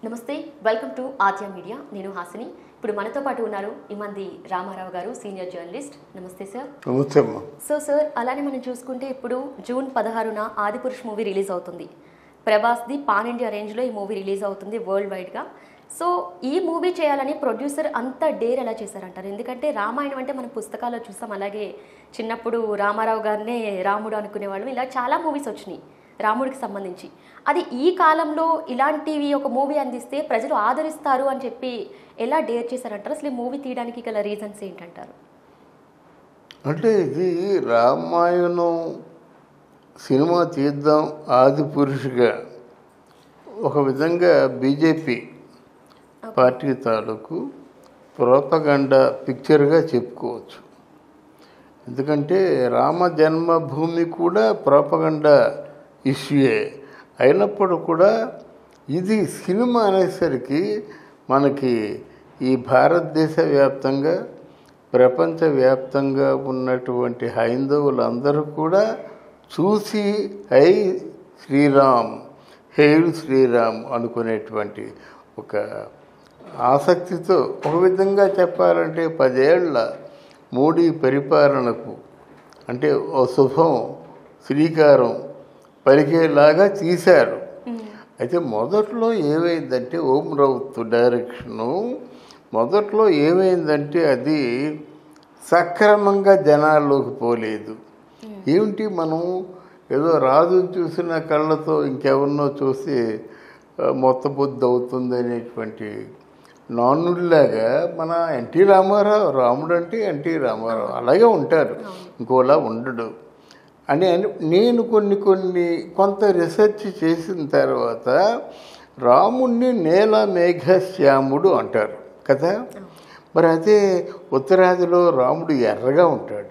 నమస్తే welcome to Aadya media నేను హాసిని ఇప్పుడు మనతో పాటు ఉన్నారు ఇమంది రామారావు గారు సీనియర్ జర్నలిస్ట్ నమస్తే సార్ నమస్తే అమ్మా సో సార్ అలానే మనం చూసుకుంటే ఇప్పుడు జూన్ పదహారున ఆదిపురుష్ మూవీ రిలీజ్ అవుతుంది ప్రభాస్ది పాన్ ఇండియా రేంజ్లో ఈ మూవీ రిలీజ్ అవుతుంది వరల్డ్ వైడ్గా సో ఈ మూవీ చేయాలని ప్రొడ్యూసర్ అంత డేర్ ఎలా చేశారంటారు ఎందుకంటే రామాయణం అంటే మనం పుస్తకాల్లో చూస్తాం అలాగే చిన్నప్పుడు రామారావు గారినే రాముడు అనుకునేవాళ్ళం ఇలా చాలా మూవీస్ వచ్చినాయి రాముడికి సంబంధించి అది ఈ కాలంలో ఇలాంటివి ఒక మూవీ అందిస్తే ప్రజలు ఆదరిస్తారు అని చెప్పి ఎలా డేర్ చేశారంటారు అసలు ఈ మూవీ తీయడానికి గల రీజన్స్ ఏంటంటారు అంటే ఇది రామాయణం సినిమా తీద్దాం ఆది పురుషుగా ఒక విధంగా బీజేపీ పార్టీ తాలూకు ప్రోపగండ పిక్చర్గా చెప్పుకోవచ్చు ఎందుకంటే రామ జన్మభూమి కూడా ప్రోపగండ ఇష్యూయే అయినప్పుడు కూడా ఇది సినిమా అనేసరికి మనకి ఈ భారతదేశ వ్యాప్తంగా ప్రపంచవ్యాప్తంగా ఉన్నటువంటి హైందవులందరూ కూడా చూసి హై శ్రీరామ్ హేల్ శ్రీరామ్ అనుకునేటువంటి ఒక ఆసక్తితో ఒక విధంగా చెప్పాలంటే పదేళ్ల మోడీ పరిపాలనకు అంటే ఓ శుభం శ్రీకారం పలికేలాగా తీశారు అయితే మొదట్లో ఏమైందంటే ఓం రౌత్ డైరెక్షను మొదట్లో ఏమైందంటే అది సక్రమంగా జనాల్లోకి పోలేదు ఏమిటి మనం ఏదో రాజుని చూసిన కళ్ళతో ఇంకెవరినో చూసి ఆ, మొత్త బుద్ధి అవుతుంది అనేటువంటి నానుడిలాగా మన ఎన్టీ రామారావు రాముడు అంటే ఎన్టీ రామారావు అలాగే ఉంటారు ఇంకోలా ఉండడు అని అని నేను కొన్ని కొన్ని కొంత రీసెర్చ్ చేసిన తర్వాత రాముణ్ణి నేల మేఘశ్యాముడు అంటారు కదా మరి అదే ఉత్తరాదిలో రాముడు ఎర్రగా ఉంటాడు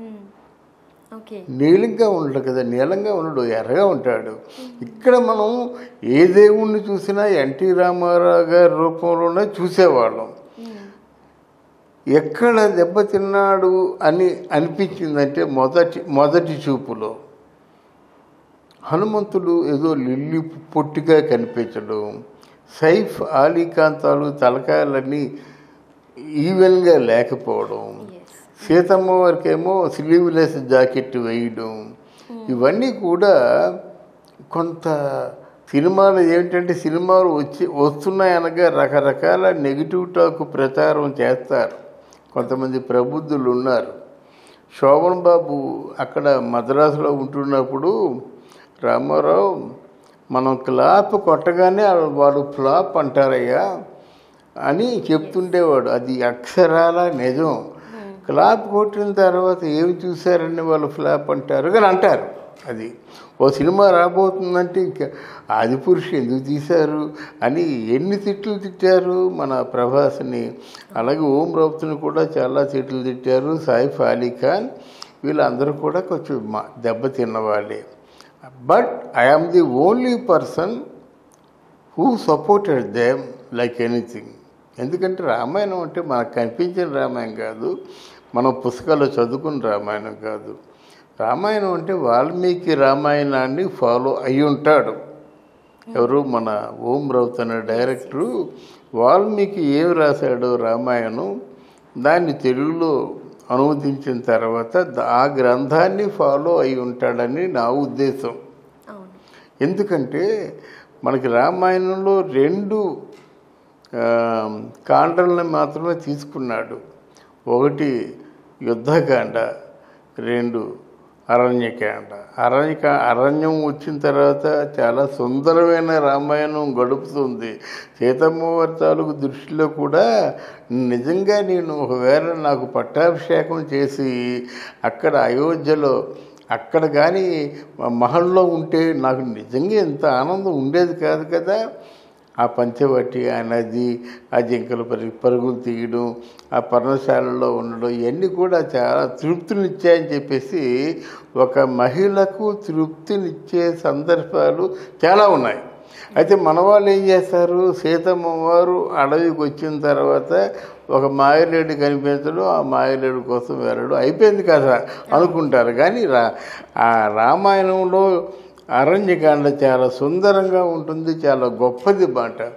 ఓకే నీలంగా ఉండడు కదా నీలంగా ఉండడు ఎర్రగా ఉంటాడు ఇక్కడ మనం ఏ దేవుణ్ణి చూసినా ఎన్టీ రామారావు గారి రూపంలోనే చూసేవాళ్ళం ఎక్కడ దెబ్బతిన్నాడు అని అనిపించిందంటే మొదటి మొదటి చూపులో హనుమంతుడు ఏదో లిల్లి పొట్టిగా కనిపించడం సైఫ్ ఆలీకాంతాలు తలకాయలన్నీ ఈవెన్గా లేకపోవడం ఎస్ సీతమ్మ వారికేమో స్లీవ్లెస్ జాకెట్ వేయడం ఇవన్నీ కూడా కొంత సినిమాలు ఏమిటంటే సినిమాలు వచ్చి వస్తున్నాయనగా రకరకాల నెగిటివ్ టాక్ ప్రచారం చేస్తారు కొంతమంది ప్రబుద్ధులు ఉన్నారు శోభన్ బాబు అక్కడ మద్రాసులో ఉంటున్నప్పుడు రామారావు మనం క్లాప్ కొట్టగానే వాడు ఫ్లాప్ అంటారయ్యా అని చెప్తుండేవాడు అది అక్షరాల నిజం క్లాప్ కొట్టిన తర్వాత ఏమి చూశారని వాళ్ళు ఫ్లాప్ అంటారు కానీ అంటారు అది ఓ సినిమా రాబోతుందంటే ఇంకా ఆదిపురుషు ఎందుకు తీశారు అని ఎన్ని తిట్లు తిట్టారు మన ప్రభాస్ని అలాగే ఓం రౌత్ని కూడా చాలా తిట్లు తిట్టారు సాయిఫ్ అలీ ఖాన్ వీళ్ళందరూ కూడా కొంచెం మా దెబ్బతిన్న వాళ్ళే but I am the only person who supported them like anything ఎందుకంటే రామాయణం అంటే మనకు కనిపించిన రామాయణం కాదు మనం పుస్తకాల్లో చదువుకున్న రామాయణం కాదు రామాయణం అంటే వాల్మీకి రామాయణాన్ని ఫాలో అయి ఉంటాడు ఎవరు మన ఓం రౌత్ అనే డైరెక్టరు వాల్మీకి ఏం రాశాడో రామాయణం దాన్ని తెలుగులో అనువదించిన తర్వాత ద- ఆ గ్రంథాన్ని ఫాలో అయి ఉంటాడని నా ఉద్దేశం అవును ఎందుకంటే మనకి రామాయణంలో రెండు ఆ, కాండల్ని మాత్రమే తీసుకున్నాడు ఒకటి యుద్ధకాండ రెండు అరణ్యకాండ అరణ్యక అరణ్యం వచ్చిన తర్వాత చాలా సుందరమైన రామాయణం గడుపుతుంది సీతమ్మ వారి తాలూకు దృష్టిలో కూడా నిజంగా నేను ఒకవేళ నాకు పట్టాభిషేకం చేసి అక్కడ అయోధ్యలో అక్కడ కానీ మహల్లో ఉంటే నాకు నిజంగా ఎంత ఆనందం ఉండేది కాదు కదా ఆ పంచవటి ఆ నది ఆ జింకలు పరి పరుగులు తీయడం ఆ పర్ణశాలలో ఉండడం ఇవన్నీ కూడా చాలా తృప్తినిచ్చాయని చెప్పేసి ఒక మహిళకు తృప్తినిచ్చే సందర్భాలు చాలా ఉన్నాయి అయితే మన వాళ్ళు ఏం చేస్తారు సీతమ్మ వారు అడవికి వచ్చిన తర్వాత ఒక మాయలేడు కనిపించడం ఆ మాయలేడు కోసం వెళ్ళడం అయిపోయింది కదా అనుకుంటారు కానీ రా ఆ రామాయణంలో అరణ్యకాండ చాలా సుందరంగా ఉంటుంది చాలా గొప్పది మాట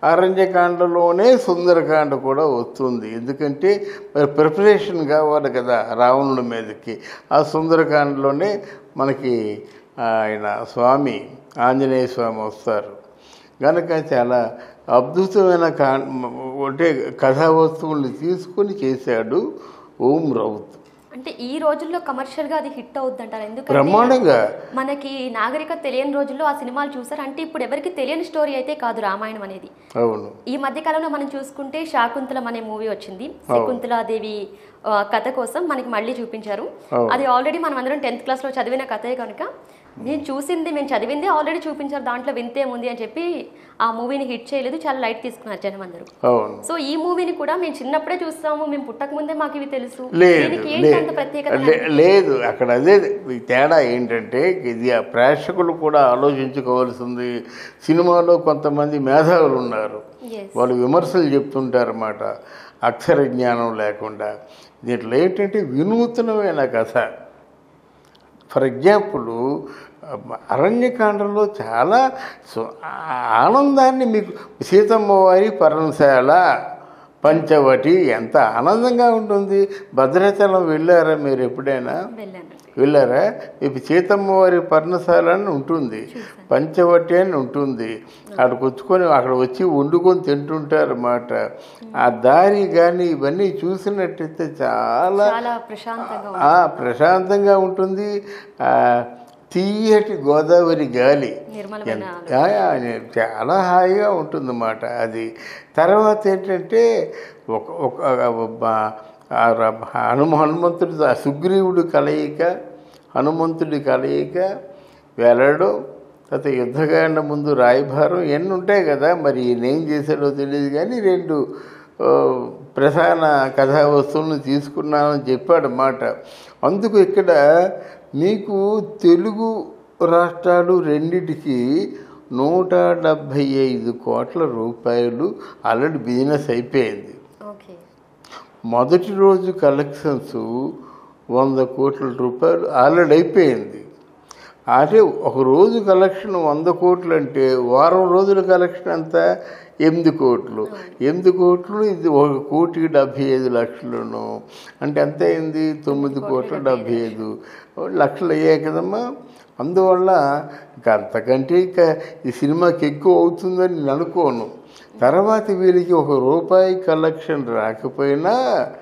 అరణ్యకాండలోనే సుందరకాండ కూడా వస్తుంది ఎందుకంటే మరి ప్రిపరేషన్ కావాలి కదా రావణుడి మీదకి ఆ సుందరకాండలోనే మనకి ఆయన స్వామి ఆంజనేయ స్వామి వస్తారు కనుక చాలా అద్భుతమైన కా అంటే కథా వస్తువుల్ని తీసుకొని చేశాడు ఓం రౌత్ అంటే ఈ రోజుల్లో కమర్షియల్ గా అది హిట్ అవుద్ది అంటారు ఎందుకంటే బ్రహ్మాండంగా మనకి నాగరికత తెలియని రోజుల్లో ఆ సినిమాలు చూసారు అంటే ఇప్పుడు ఎవరికి తెలియని స్టోరీ అయితే కాదు రామాయణం అనేది అవును ఈ మధ్య కాలంలో మనం చూసుకుంటే శాకుంతలం అనే మూవీ వచ్చింది శకుంతలాదేవి ఆ, కథ కోసం మనకి మళ్ళీ చూపించారు అవును. అది ఆల్రెడీ మనం అందరం టెన్త్ క్లాస్ లో చదివిన కథే కనుక నేను చూసింది మేము చదివింది ఆల్రెడీ చూపించారు దాంట్లో వింతేముంది అని చెప్పి ఆ మూవీని హిట్ చేయలేదు చాలా లైట్ తీసుకున్నారు జనం అందరూ అవును సో ఈ మూవీని కూడా మేము చిన్నప్పుడే చూస్తాము మేము పుట్టక ముందే మాకు ఇవి తెలుసు లేదు దీనికి ఏంటి లేదు అంత ప్రత్యేకత లే- లేదు అక్కడ అదే ఈ తేడా ఏంటంటే ఇది ఆ ప్రేక్షకులు కూడా ఆలోచించుకోవాల్సింది సినిమాలో కొంతమంది మేధావులు ఉన్నారు Yes. వాళ్ళు విమర్శలు చెప్తుంటారన్నమాట అక్షర జ్ఞానం లేకుండా దీంట్లో ఏంటంటే వినూత్నమైన కథ ఫర్ ఎగ్జాంపుల్ అరణ్యకాండంలో చాలా సు- ఆ- ఆనందాన్ని మీకు సీతమ్మ వారి పర్ణశాల పంచవటి ఎంత ఆనందంగా ఉంటుంది భద్రాచలం వెళ్ళారా మీరు ఎప్పుడైనా వెళ్ళానండి వెళ్ళారా ఇప్పుడు సీతమ్మ వారి పర్ణశాల అని ఉంటుంది పంచవటి అని ఉంటుంది అక్కడికి వచ్చుకొని అక్కడ వచ్చి వండుకొని తింటుంటారు అన్నమాట ఆ దారి కానీ ఇవన్నీ చూసినట్టయితే చాలా చాలా ప్రశాంతంగా ఉంది. ఆ, ప్రశాంతంగా ఉంటుంది ఆ, తీయటి గోదావరి గాలి నిర్మలమైన ఎంత- ఆ, ఆ, చాలా హాయిగా ఉంటుందన్నమాట అది తర్వాత ఏంటంటే ఒక ఒక బ- ఆ ర- హనుమ హనుమంతుడి ఆ సుగ్రీవుడు కలయిక హనుమంతుడి కలయిక వెళ్ళడం తర్వాత యుద్ధకాండ ముందు రాయభారం ఎన్ని ఉంటాయి కదా మరి ఈయన ఏం చేశాడో తెలియదు కానీ రెండు ఆ, ప్రధాన కథా వస్తువులను తీసుకున్నానని చెప్పాడు మాట అందుకు ఇక్కడ మీకు తెలుగు రాష్ట్రాలు రెండిటికి నూట డెబ్భై ఐదు కోట్ల రూపాయలు ఆల్రెడీ బిజినెస్ అయిపోయింది ఓకే మొదటి రోజు కలెక్షన్స్ వంద కోట్ల రూపాయలు ఆల్రెడీ అయిపోయింది అంటే ఒక రోజు కలెక్షన్ వంద కోట్లు అంటే వారం రోజుల కలెక్షన్ అంతా ఎనిమిది కోట్లు ఎనిమిది కోట్లు ఇది ఒక కోటి డెబ్భై ఐదు లక్షలను అంటే ఎంత అయింది తొమ్మిది కోట్ల డెబ్భై ఐదు లక్షలు అయ్యాయి కదమ్మా అందువల్ల ఇంకా అంతకంటే ఇంకా ఈ సినిమాకి ఎక్కువ అవుతుందని నేను అనుకోను తర్వాత వీరికి ఒక రూపాయి కలెక్షన్ రాకపోయినా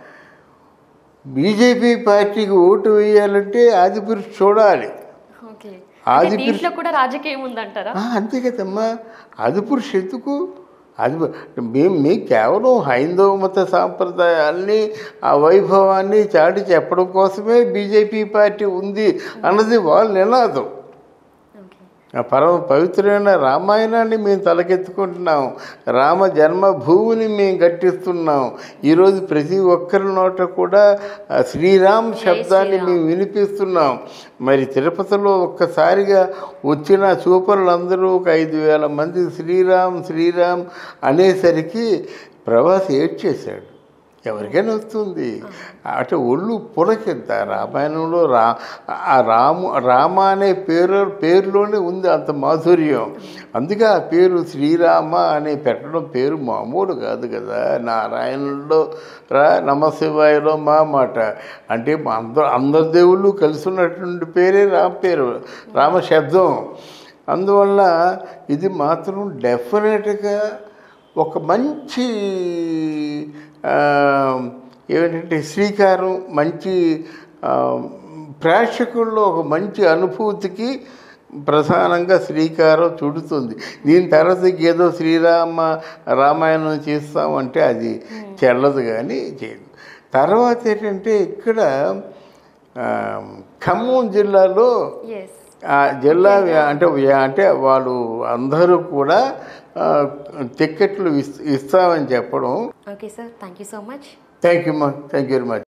బీజేపీ పార్టీకి ఓటు వేయాలంటే ఆదిపురుషు చూడాలి ఓకే ఆది అంటే దీంట్లో కూడా రాజకీయం ఉందంటారా ఆ, అంతే కదమ్మా ఆదిపురుషు ఎందుకు అది మేము మీకు కేవలం హైందవ మత సాంప్రదాయాల్ని ఆ వైభవాన్ని చాటి చెప్పడం కోసమే బీజేపీ పార్టీ ఉంది అన్నది వాళ్ళ నినాదం ఓకే ఆ పరమ పవిత్రమైన రామాయణాన్ని మేము తలకెత్తుకుంటున్నాం రామ జన్మభూమిని మేము కట్టిస్తున్నాం ఈరోజు ప్రతి ఒక్కరి నోట కూడా ఆ శ్రీరామ్ శబ్దాన్ని మేము వినిపిస్తున్నాం మరి తిరుపతిలో ఒక్కసారిగా వచ్చిన చూపరులందరూ ఒక ఐదు వేల మంది శ్రీరామ్ శ్రీరామ్ అనేసరికి ప్రభాస్ ఏడ్చేశాడు ఎవరికైనా వస్తుంది అంటే ఒళ్ళు పులకింత రామాయణంలో రా ఆ రాము రామ అనే పేరు పేరులోనే ఉంది అంత మాధుర్యం అందుకే ఆ పేరు శ్రీరామ అనే పెట్టడం పేరు మామూలు కాదు కదా నారాయణుల్లో రా నమశివాయలో మా మాట అంటే మా అందరు అందరి దేవుళ్ళు కలిసి ఉన్నటువంటి పేరే రామ పేరు రామ శబ్దం అందువల్ల ఇది మాత్రం డెఫినెట్గా ఒక మంచి ఆ, ఏమిటంటే శ్రీకారం మంచి ఆ, ప్రేక్షకుల్లో ఒక మంచి అనుభూతికి ప్రధానంగా శ్రీకారం చుడుతుంది దీని తర్వాత ఏదో శ్రీరామ రామాయణం చేస్తామంటే అది చెల్లదు కానీ చేయదు తర్వాత ఏంటంటే ఇక్కడ ఆ, ఖమ్మం జిల్లాలో ఎస్ ఆ జిల్లా వ్యా- అంటే వ్యా- అంటే వాళ్ళు అందరూ కూడా ఆ, టిక్కెట్లు ఇస్- ఇస్తామని చెప్పడం okay sir thank you so much thank you మా థ్యాంక్ యూ వెరీ మచ్